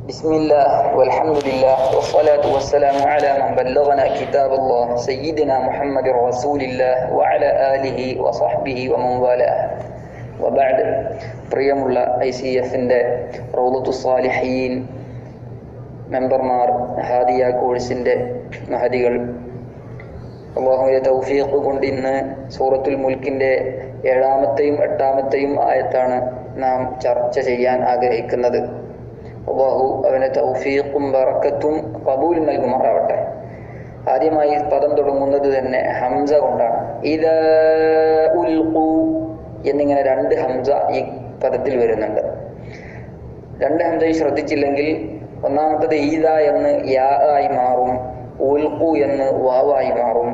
بسم الله والحمد لله والصلاة والسلام على من بلغنا كتاب الله سيدنا محمد رسول الله وعلى آله وصحبه ومن والاه وبعد പ്രിയമുള്ള I C എഫിൻ്റെ റൗലത്തു സാലിഹീൻ മെമ്പർമാർ ഹാദിയ കോഴ്സിൻ്റെ മഹതികൾ അള്ളാഹുവിൻ്റെ തൗഫീഖ് കൊണ്ട് ഇന്ന് സൂറത്തുൽ മുൽക്കിൻ്റെ ഏഴാമത്തെയും എട്ടാമത്തെയും ആയത്താണ് നാം ചർച്ച ചെയ്യാൻ ആഗ്രഹിക്കുന്നത് അള്ളാഹു അവന് തൗഫീഖും ബറക്കത്തും കബൂൽ നൽകുമാറാവട്ടെ ആദ്യമായി പദം തുടങ്ങുന്നത് തന്നെ ഹംസ കൊണ്ടാണ് ഇത് ഉൽഖു എന്നിങ്ങനെ രണ്ട് ഹംസ ഈ പദത്തിൽ വരുന്നുണ്ട് രണ്ട് ഹംസയും ശ്രദ്ധിച്ചില്ലെങ്കിൽ ഒന്നാമത്തത് ഈദ എന്ന് യാ ആയി മാറും ഉൽഖു എന്ന് വാവായി മാറും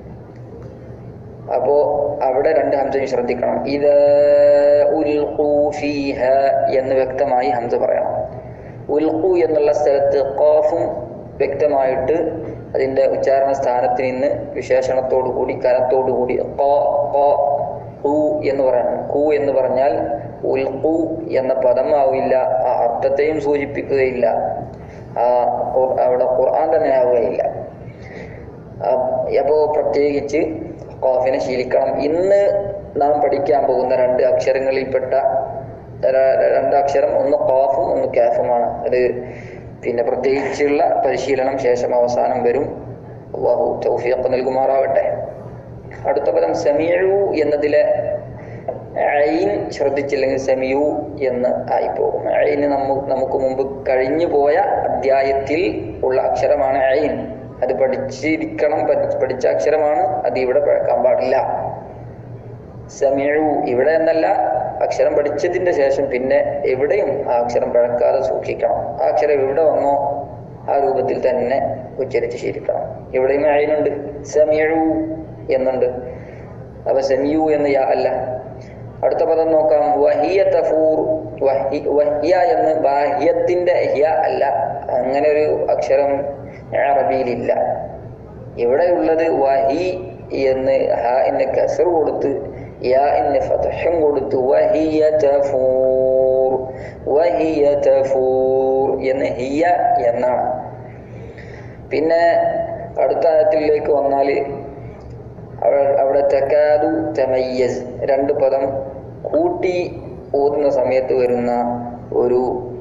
അപ്പോ അവിടെ രണ്ട് ഹംസയും ശ്രദ്ധിക്കണം ഇത് ഉൽഖു ഫീഹ എന്ന് വ്യക്തമായി ഹംസ പറയണം ഉൽഖു എന്നുള്ള സ്ഥലത്ത് ഖാഫും വ്യക്തമായിട്ട് അതിന്റെ ഉച്ചാരണ സ്ഥാനത്ത് നിന്ന് വിശേഷണത്തോടു കൂടി കനത്തോടു കൂടി ഖു എന്ന് പറയണം കു എന്ന് പറഞ്ഞാൽ ഉൽഖു എന്ന പദമാവില്ല ആ അർത്ഥത്തെയും സൂചിപ്പിക്കുകയില്ല ആ അവിടെ ഖുർആൻ തന്നെ ആവുകയില്ല അപ്പോൾ പ്രത്യേകിച്ച് ഖാഫിനെ ശീലിക്കണം ഇന്ന് നാം പഠിക്കാൻ പോകുന്ന രണ്ട് അക്ഷരങ്ങളിൽപ്പെട്ട രണ്ട് അക്ഷരം ഒന്ന് ഖാഫും ഒന്ന് കാഫുമാണ് അത് പിന്നെ പ്രത്യേകിച്ചുള്ള പരിശീലനം ശേഷം അവസാനം വരും അള്ളാഹു തൗഫീഖ് നൽകുമാറാവട്ടെ അടുത്ത പദം സമീഴു എന്നതിലെ ഐൻ ശ്രദ്ധിച്ചില്ലെങ്കിൽ സമീയു എന്ന് ആയിപ്പോകും ഐന് നമുക്ക് നമുക്ക് മുമ്പ് കഴിഞ്ഞു പോയ അധ്യായത്തിൽ ഉള്ള അക്ഷരമാണ് ഐൻ അത് പഠിച്ചിരിക്കണം പഠിച്ച അക്ഷരമാണ് അത് ഇവിടെ പഴക്കാൻ പാടില്ല സമീഴു ഇവിടെ എന്നല്ല അക്ഷരം പഠിച്ചതിന്റെ ശേഷം പിന്നെ എവിടെയും ആ അക്ഷരം പഴക്കാതെ സൂക്ഷിക്കണം ആ അക്ഷരം എവിടെ വന്നോ ആ രൂപത്തിൽ തന്നെ ഉച്ചരിച്ച് ശീലിക്കണം ഇവിടെയും അയിനുണ്ട് സമീഴു എന്നുണ്ട് അപ്പൊ സെമിയു എന്ന് യാ അല്ല അടുത്ത പദം നോക്കാം വഹിയ തഫൂർ വഹിയ എന്ന് ബാഹ്യത്തിന്റെ ഹ്യ അല്ല അങ്ങനെ ഒരു അക്ഷരം അറബിയിലില്ല ഇവിടെ ഉള്ളത് വഹി എന്ന് ഹ എന്ന് കസർ കൊടുത്ത് യാ എന്ന് ഫതഹും കൊടുത്ത് വഹിയ തഫൂർ വഹിയ തഫൂർ എന്ന് ഹിയ എന്നാണ് പിന്നെ അടുത്ത ആയത്തിലേക്ക് വന്നാല് അവിടെ തക്കാതു തമയ്യസ് രണ്ട് പദം കൂട്ടി ഓതുന്ന സമയത്ത് വരുന്ന ഒരു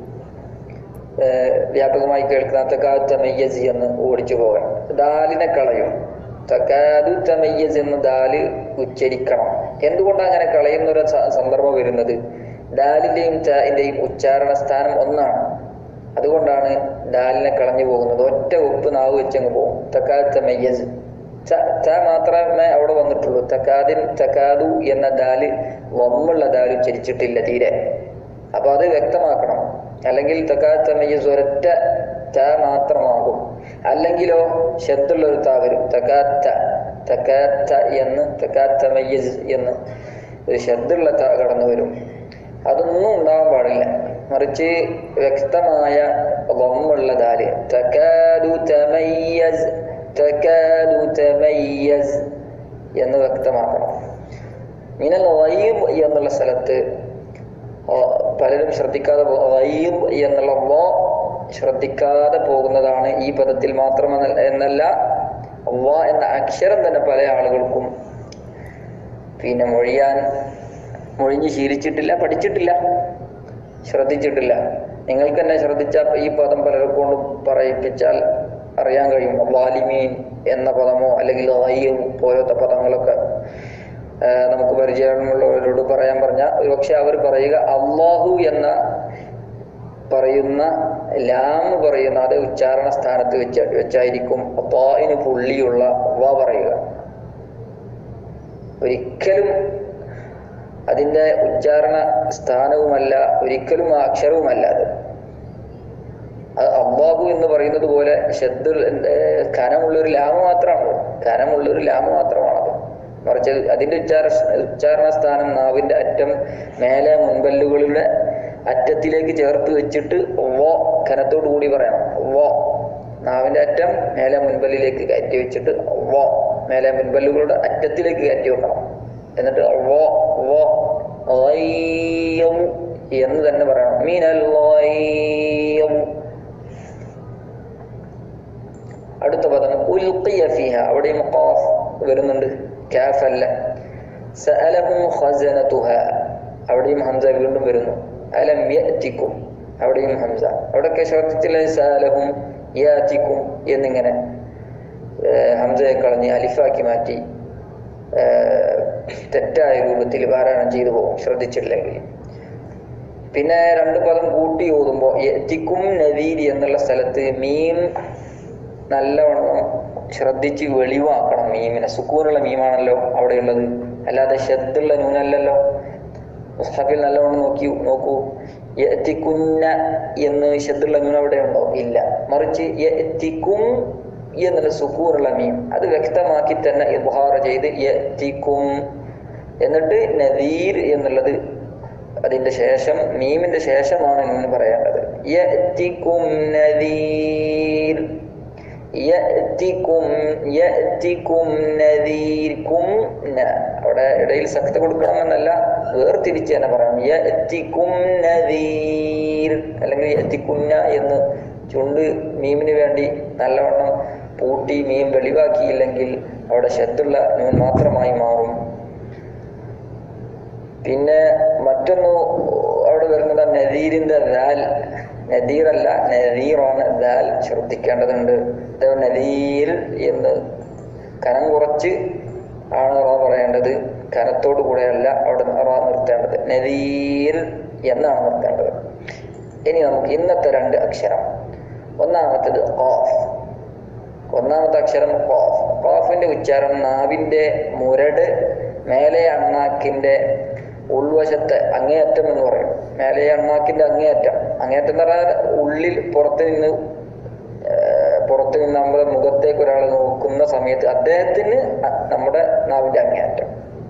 വ്യാപകമായി കേൾക്കുന്ന തക്കാതു തമയ്യസ് എന്ന് ഓടിച്ചു പോകാൻ ദാലിനെ കളയും തക്കാതു തമയ്യസ് എന്ന് ദാല് ഉച്ചരിക്കണം എന്തുകൊണ്ടാണ് അങ്ങനെ കളയുന്ന ഒരു സന്ദർഭം വരുന്നത് ദാലിന്റെയും ചാന്റെയും ഉച്ചാരണ സ്ഥാനം ഒന്നാണ് അതുകൊണ്ടാണ് ദാലിനെ കളഞ്ഞു പോകുന്നത് ഒറ്റ ഉപ്പ് നാവ് വെച്ചങ്ങ് പോകും തക്കാതു തമയ്യസ് ത മാത്രമേ അവിടെ വന്നിട്ടുള്ളൂ തക്കാദിൻ തക്കാദു എന്ന ദാല് വമ്മുള്ള ദാല് ഉച്ചരിച്ചിട്ടില്ല തീരെ അപ്പൊ അത് വ്യക്തമാക്കണം അല്ലെങ്കിൽ തക്കാത്ത മയ്യസ് ഒരൊറ്റ ത മാത്രമാകും അല്ലെങ്കിലോ ശബ്ദുള്ള ഒരു താ വരും തക്കാത്ത തക്കാത്ത എന്ന് തക്കാത്ത മയ്യസ് എന്ന് ഒരു ശബ്ദുള്ള ത കടന്നു വരും അതൊന്നും ഉണ്ടാവാൻ പാടില്ല മറിച്ച് വ്യക്തമായ വമ്മുള്ള ദാല് തക്കാദു തമയ്യസ് തക്കാദു തമയ്യസ് എന്ന് വ്യക്തമാക്കണം മിനൽ വൈബ് എന്നുള്ള സ്ഥലത്ത് പലരും ശ്രദ്ധിക്കാതെ വൈബ് എന്നുള്ള വോ ശ്രദ്ധിക്കാതെ പോകുന്നതാണ് ഈ പദത്തിൽ മാത്രം എന്നല്ല വ എന്ന അക്ഷരം തന്നെ പല ആളുകൾക്കും പിന്നെ മൊഴിയാൻ മൊഴിഞ്ഞ് ശീലിച്ചിട്ടില്ല പഠിച്ചിട്ടില്ല ശ്രദ്ധിച്ചിട്ടില്ല നിങ്ങൾക്ക് തന്നെ ശ്രദ്ധിച്ച ഈ പദം പലർക്കൊണ്ട് പറയിപ്പിച്ചാൽ അറിയാൻ കഴിയും വാലിമീൻ എന്ന പദമോ അല്ലെങ്കിൽ റയ്യും പോലത്തെ പദങ്ങളൊക്കെ നമുക്ക് പരിചയമുള്ളവരോട് പറയാൻ പറഞ്ഞ ഒരുപക്ഷെ അവർ പറയുക അള്ളാഹു എന്ന പറയുന്ന ലാം പറയുന്ന അത് ഉച്ചാരണ സ്ഥാനത്ത് വെച്ച് വെച്ചായിരിക്കും അപ്പായിന് പുള്ളിയുള്ള വ പറയുക ഒരിക്കലും അതിൻ്റെ ഉച്ചാരണ സ്ഥാനവുമല്ല ഒരിക്കലും ആ അക്ഷരവുമല്ല അത് അള്ളാഹു എന്ന് പറയുന്നത് പോലെ ശബ്ദ കനമുള്ളൊരു ലാമ് മാത്രമാണ് കനമുള്ളൊരു ലാമ് മാത്രമാണത് മറിച്ച് അതിന്റെ ഉച്ചാര ഉച്ചാരണ സ്ഥാനം നാവിന്റെ അറ്റം മേലെ മുൻപല്ലുകളുടെ അറ്റത്തിലേക്ക് ചേർത്ത് വെച്ചിട്ട് വോ കനത്തോടു കൂടി പറയണം വോ നാവിന്റെ അറ്റം മേലെ മുൻപല്ലിലേക്ക് കയറ്റി വെച്ചിട്ട് വോ മേലെ മുൻപല്ലുകളുടെ അറ്റത്തിലേക്ക് കയറ്റി വെക്കണം എന്നിട്ട് വോ വോ എന്ന് തന്നെ പറയണം മീനൽ ഉൽഖിയ ഫിഹ അവിടെയും ഖാഫ് വരുന്നുണ്ട് കാഫ് അല്ല സഅലഹും ഖസനതുഹ അവിടെയും ഹംസ വീണ്ടും വരുന്നു അലം യഅതിക്കും അവിടെയും ഹംസ അവിടെയൊക്കെ ശ്രദ്ധിച്ചില്ല സഅലഹും യാതിക്കും എന്നിങ്ങനെ ഏർ ഹംസയെ കളഞ്ഞ് അലിഫാക്കി മാറ്റി ഏർ തെറ്റായ രൂപത്തിൽ പാരായണം ചെയ്തു പോകും ശ്രദ്ധിച്ചില്ലെങ്കിൽ പിന്നെ രണ്ട് പദം കൂട്ടി ഓതുമ്പോൾ യത്തിക്കും നദീരി എന്നുള്ള സ്ഥലത്ത് മീം നല്ലവണ്ണം ശ്രദ്ധിച്ച് വെളിവാക്കണം മീമിനെ സുക്കൂനുള്ള മീമാണല്ലോ അവിടെയുള്ളത് അല്ലാതെ ഷദ്ദുള്ള നൂനല്ലല്ലോ മുസ്തഫിൽ നല്ലവണ്ണം നോക്കി നോക്കൂ യത്തിക്കുന്ന എന്ന് ഷദ്ദുള്ള നൂൻ അവിടെ ഉണ്ടോ ഇല്ല മറിച്ച് യത്തിക്കും എന്നുള്ള സുക്കൂറുള്ള മീം അത് വ്യക്തമാക്കി തന്നെ ഇബ്ഹാർ ചെയ്ത് യത്തിക്കും എന്നിട്ട് നദീർ എന്നുള്ളത് അതിന്റെ ശേഷം മീമിന്റെ ശേഷമാണ് നൂൻ പറയേണ്ടത് യഅ്തികും നദീർ യഅ്തികും യഅ്തികും നദീർ കും ന അവിടെ ഇടയിൽ സക്ത കൊടുക്കണമെന്നല്ല വേർതിരിച്ച് തന്നെ പറയണം യഅ്തികും നദീർ അല്ലെങ്കിൽ യഅ്തികുന്ന എന്ന് ചുണ്ട് മീമിന് വേണ്ടി നല്ലവണ്ണം പൂട്ടി മീം വെളിവാക്കിയില്ലെങ്കിൽ അവിടെ ശബ്ദുള്ള നൂൻ മാത്രമായി മാറും പിന്നെ മറ്റൊന്ന് അവിടെ വരുന്നത് നദീരിന്റെ ദാൽ നദീറല്ല നദീറാണ് ദാൽ ശ്രദ്ധിക്കേണ്ടതുണ്ട് ഇത് നദീർ എന്ന് കനം കുറച്ച് ആണ് റ പറയേണ്ടത് കനത്തോടു കൂടെയല്ല അവിടെ റ നിർത്തേണ്ടത് നദീർ എന്നാണ് നിർത്തേണ്ടത് ഇനി നമുക്ക് ഇന്നത്തെ രണ്ട് അക്ഷരം ഒന്നാമത്തത് ഖാഫ് ഒന്നാമത്തെ അക്ഷരം ഖാഫ് ഖാഫിന്റെ ഉച്ചാരണം നാവിന്റെ മുരട് മേലെ അണ്ണാക്കിന്റെ ഉൾവശത്തെ അങ്ങേയറ്റം എന്ന് പറയും മേലെ അണ്ണാക്കിന്റെ അങ്ങേയറ്റം അങ്ങേയറ്റം എന്ന് പറഞ്ഞാൽ ഉള്ളിൽ പുറത്ത് നിന്ന് ഏർ പുറത്ത് നിന്ന് നമ്മുടെ മുഖത്തേക്ക് ഒരാൾ നോക്കുന്ന സമയത്ത് അദ്ദേഹത്തിന് അ- നമ്മുടെ നാവിന്റെ അങ്ങേയറ്റം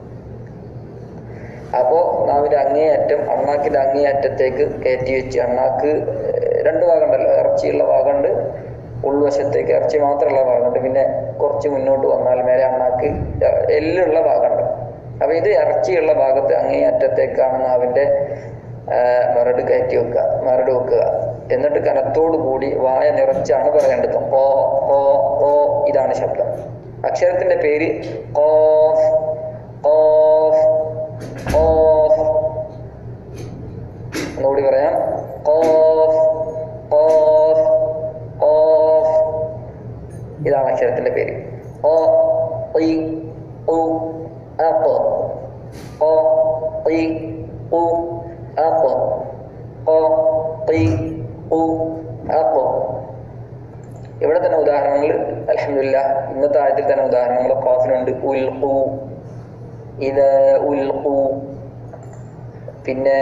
അപ്പോ നാവിന്റെ അങ്ങേയറ്റം അണ്ണാക്കിന്റെ അങ്ങേയറ്റത്തേക്ക് കയറ്റി വെച്ച് അണ്ണാക്ക് ഏർ രണ്ട് ഭാഗമുണ്ടല്ലോ ഇറച്ചിയുള്ള ഭാഗമുണ്ട് ഉൾവശത്തേക്ക് ഇറച്ചി മാത്രമുള്ള ഭാഗമുണ്ട് പിന്നെ കുറച്ച് മുന്നോട്ട് വന്നാൽ മേലെ അണ്ണാക്ക് എല്ലുള്ള ഭാഗമുണ്ട് അപ്പൊ ഇത് ഇറച്ചിയുള്ള ഭാഗത്ത് അങ്ങേയറ്റത്തേക്കാണ് നാവിന്റെ ആ, മരട് കയറ്റി വെക്കുക മരട് വെക്കുക എന്നിട്ട് കനത്തോടു കൂടി വായ നിറച്ചാണ് പറയേണ്ടത് ഓ ഓ ഓ ഇതാണ് ശബ്ദം അക്ഷരത്തിന്റെ പേര് ഓഫ് ഓഫ് ഓഫ് ഒന്നുകൂടി പറയാം ഓഫ് ഓഫ് ഓഫ് ഇതാണ് അക്ഷരത്തിന്റെ പേര് ഓ ഇ ഉ അപ്പ് ഓ ഇ ഉ അപ്പ് ഓ ഇ ഉ അപ്പ് ഇവിടെ തന്നെ ഉദാഹരണങ്ങൾ അലഹമില്ല ഇന്നത്തെ ആയത്തിൽ തന്നെ ഉദാഹരണങ്ങൾ ഖാഫിനുണ്ട് ഉൽ ഹു ഇത് ഉൽ ഹു പിന്നെ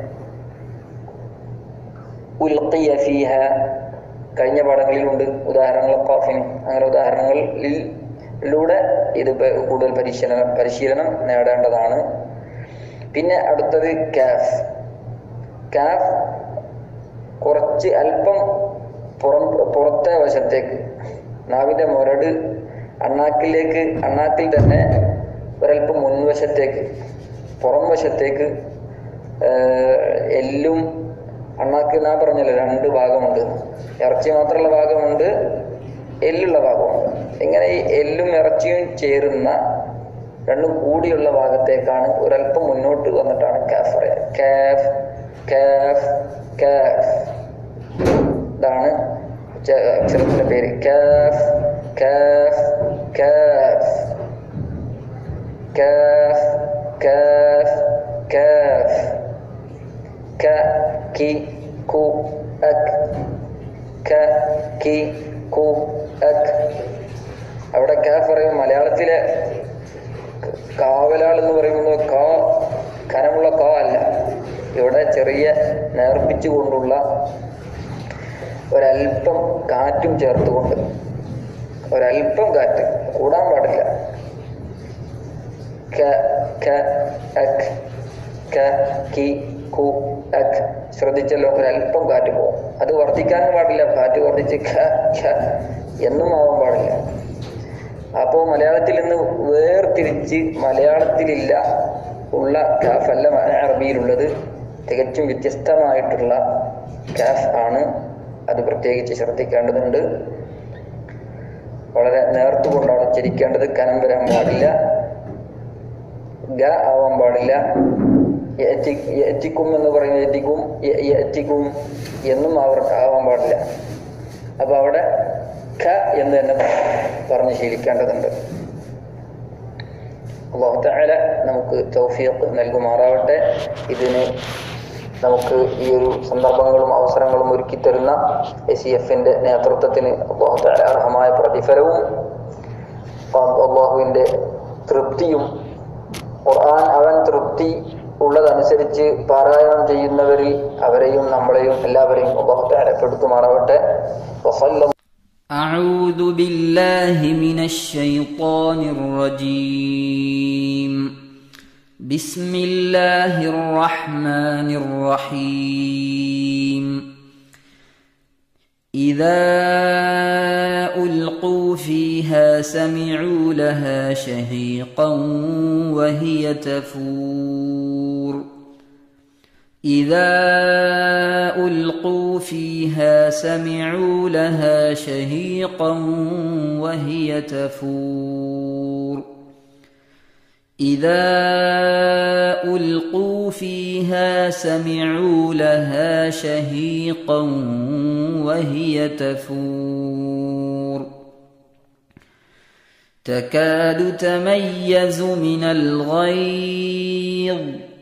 ഉൽഖിയ ഫീഹ കഴിഞ്ഞ പാഠങ്ങളിലുണ്ട് ഉദാഹരണങ്ങൾ ഖാഫിന് അങ്ങനെ ഉദാഹരണങ്ങളിലൂടെ ഇത് പ- കൂടുതൽ പരിശീലനം പരിശീലനം നേടേണ്ടതാണ് പിന്നെ അടുത്തത് കാഫ് കാഫ് കുറച്ച് അല്പം പുറം പുറത്തെ വശത്തേക്ക് നാവിന്റെ മുരട് അണ്ണാക്കിലേക്ക് അണ്ണാക്കിൽ തന്നെ ഒരല്പം മുൻവശത്തേക്ക് പുറം വശത്തേക്ക് ഏർ, എല്ലും അണ്ണാക്ക് ഞാൻ പറഞ്ഞല്ലോ രണ്ട് ഭാഗമുണ്ട് ഇറച്ചി മാത്രമുള്ള ഭാഗമുണ്ട് എല്ലുള്ള ഭാഗമുണ്ട് ഇങ്ങനെ ഈ എല്ലും ഇറച്ചിയും ചേരുന്ന രണ്ടും കൂടിയുള്ള ഭാഗത്തേക്കാണ് ഒരല്പം മുന്നോട്ട് വന്നിട്ടാണ് കാഫ് പറയുക കാഫ് കാഫ് കാഫ് ഇതാണ് ച- അക്ഷരത്തിന്റെ പേര് കാഫ് കാഫ് കാഫ് കാഫ് കാഫ് കാഫ് ക കി കു അക് ക കി കു അക് അവിടെ കാഫ് പറയും മലയാളത്തിലെ കാവലാൾ എന്ന് പറയുന്നത് കാ കനമുള്ള കാ അല്ല ഇവിടെ ചെറിയ നേർപ്പിച്ചു കൊണ്ടുള്ള ഒരല്പം കാറ്റും ചേർത്തുകൊണ്ട് ഒരല്പം കാറ്റ് കൂടാൻ പാടില്ല ക ക അക് ക കി കു അക് ശ്രദ്ധിച്ചല്ലോ ഒരല്പം കാറ്റ് പോകും അത് വർദ്ധിക്കാനും പാടില്ല കാറ്റ് വർദ്ധിച്ച് ഖ ഖ എന്നും ആവാൻ പാടില്ല അപ്പോൾ മലയാളത്തിൽ നിന്ന് വേർതിരിച്ച് മലയാളത്തിലില്ല ഉള്ള കാഫ് അല്ല അറബിയിലുള്ളത് തികച്ചും വ്യത്യസ്തമായിട്ടുള്ള കാഫ് ആണ് അത് പ്രത്യേകിച്ച് ശ്രദ്ധിക്കേണ്ടതുണ്ട് വളരെ നേർത്തുകൊണ്ടാണ് ഉച്ചരിക്കേണ്ടത് കനം വരാൻ പാടില്ല ഗ ആവാൻ പാടില്ല യഅറ്റി- യഅറ്റിക്കും എന്ന് പറയുന്ന യറ്റിക്കും യ- യഅറ്റിക്കും എന്നും അവർ ആവാൻ പാടില്ല അപ്പൊ അവിടെ ഖ എന്ന് തന്നെ പറഞ്ഞ് ശീലിക്കേണ്ടതുണ്ട് അള്ളാഹു തആല നമുക്ക് തൗഫീഖ് നൽകുമാറാവട്ടെ ഇതിന് നമുക്ക് ഈ ഒരു സന്ദർഭങ്ങളും അവസരങ്ങളും ഒരുക്കി തരുന്ന എ സി എഫിന്റെ നേതൃത്വത്തിന് അള്ളാഹു തആല അർഹമായ പ്രതിഫലവും അള്ളാഹുവിന്റെ തൃപ്തിയും ഖുർആൻ അവൻ തൃപ്തി ഉള്ളതനുസരിച്ച് പാരായണം ചെയ്യുന്നവരിൽ അവരെയും നമ്മളെയും എല്ലാവരെയും അള്ളാഹു തആല പെടുത്തുമാറാവട്ടെ വസല്ല أعوذ بالله من الشيطان الرجيم بسم الله الرحمن الرحيم إذا ألقوا فيها سمعوا لها شهيقا وهي تفور إذا ألقوا فيها سمعوا لها شهيقا وهي تفور إذا ألقوا فيها سمعوا لها شهيقا وهي تفور تكاد تميز من الغيظ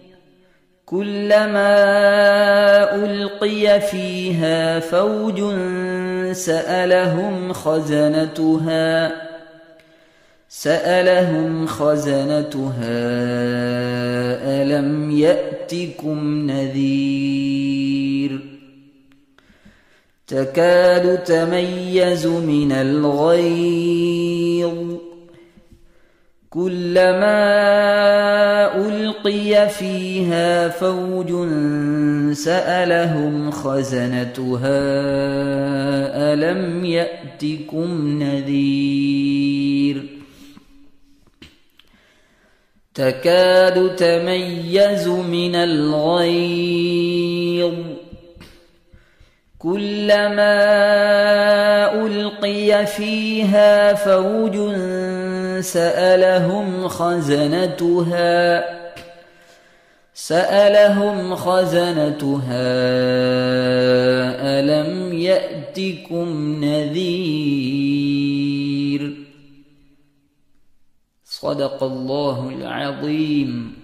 كلما ألقي فيها فوج سألهم خزنتها سألهم خزنتها ألم يأتكم نذير تكاد تميز من الغيظ كلما ألقي فيها فوج سألهم خزنتها ألم يأتكم نذير تكاد تميز من الغيظ كلما ألقي فيها فوج سألهم خزنتها سألهم خزنتها ألم يأتكم نذير صدق الله العظيم